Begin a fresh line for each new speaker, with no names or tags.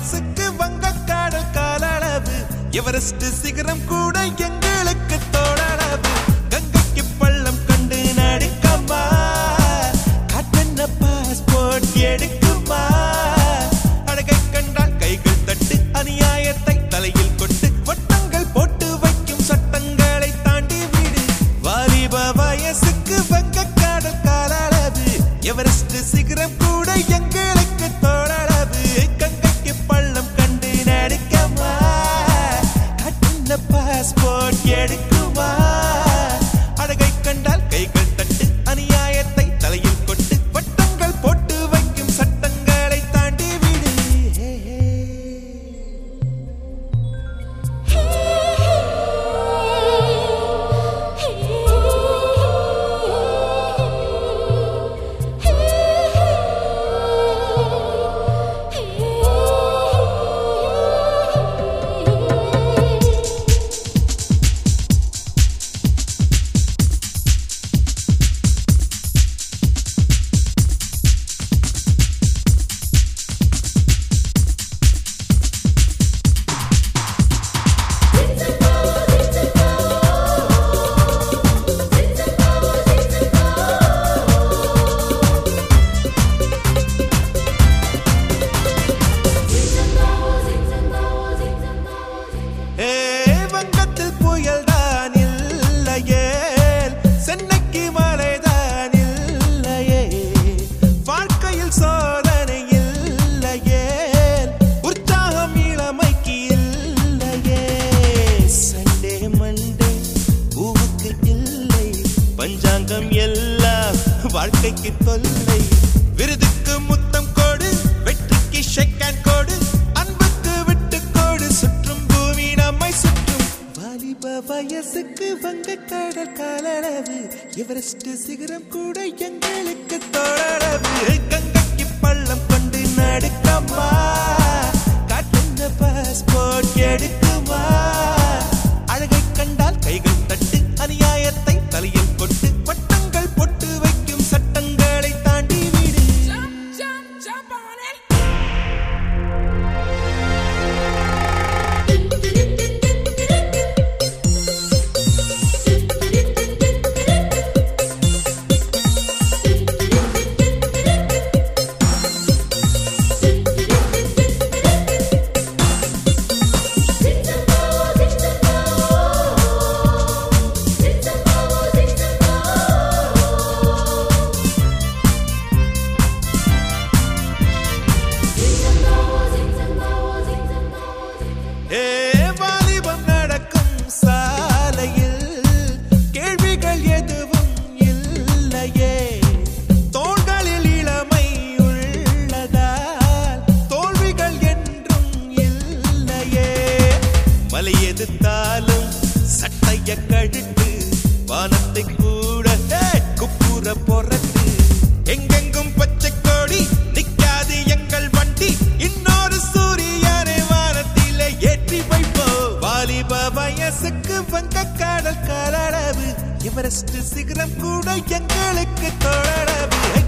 வயசுக்கு வங்கக்காடல் காலளவு எவரெஸ்ட் சிகரம் கூட எங்களுக்கு தோழளவு கங்கைக்கு பள்ளம் கண்டு நடுக்கம்மா காட்டென்ன பாஸ்போர்ட் எடுக்குமா அழகை கண்டால் கைகள் தட்டு அநியாயத்தை தலையில் கொட்டு வட்டங்கள் போட்டு வைக்கும் சட்டங்களை தாண்டி விடு வாலிப வயசுக்கு வங்கக்காடல் காலளவு எவரெஸ்ட் சிகரம் கூட எங்களுக்கு தோழளவு கங்கைக்கு பள்ளம் கண்டு நடுக்கமா கட்டின பாஸ்போர்ட் எடுக்குமா அழகை கண்டால் கைகள் தட்டு அநியாயத்தை தலையில் கொட்டு வட்டங்கள் போட்டு வைக்கும் சட்டங்களை தாண்டி விடு ஹே, ஹே. ஏ, வங்கத்தில் புயல்தான் இல்லையே சென்னைக்கு மழைதான் இல்லையே வாழ்க்கையில் சோதனை இல்லையே உற்சாகம் இளமைக்கு இல்லையே சண்டே மண்டே பூவுக்கு இல்லை பஞ்சாங்கம் எல்லாம் வாழ்க்கைக்கு தொல்லை விருதுக்கு முத்தம் கோடு வெற்றிக்கு ஷெக்கான் கோடு அன்புக்கு விட்டு கோடு சுற்றும் பூமி நம்மை சுற்றும் வாலிப வயசுக்கு வங்க கடல் காலளவு எவரெஸ்ட் சிகரம் கூட எங்களுக்கு தோழளவு கங்கைக்கு பள்ளம் கொண்டு நடுக்கம்மா காட்டுந்த பாஸ்போர்ட் எடுக்குமா அழகை கண்டால் கைகள் தட்டு அநியாயத்தை தலையில் கொட்டு வட்டங்கள் பொட்டு வைக்கும் சட்டங்களை தாண்டி விடு
Jump, jump, jump on it.
ஏ வாலிபம் நடக்கும் சாலையில் கேள்விகள் எதுவும் இல்லையே தோள்களில் இளமை உள்ளதால் தோல்விகள் என்றும் இல்லையே மலை எதிர்த்தாலும் சட்டைய கழுட்டு வானத்தை கூட ஏ, குப்புற பொறட்டு எங்கெங்கும் பச்சை கொடி நிக்காது எங்கள் வண்டி இன்னொரு சூரியனை வானத்திலே ஏற்றி வைப்போ வாலிப வயசுக்கு வங்க கடல் காலளவு எவரெஸ்ட் சிகரம் கூட எங்களுக்கு தோழளவு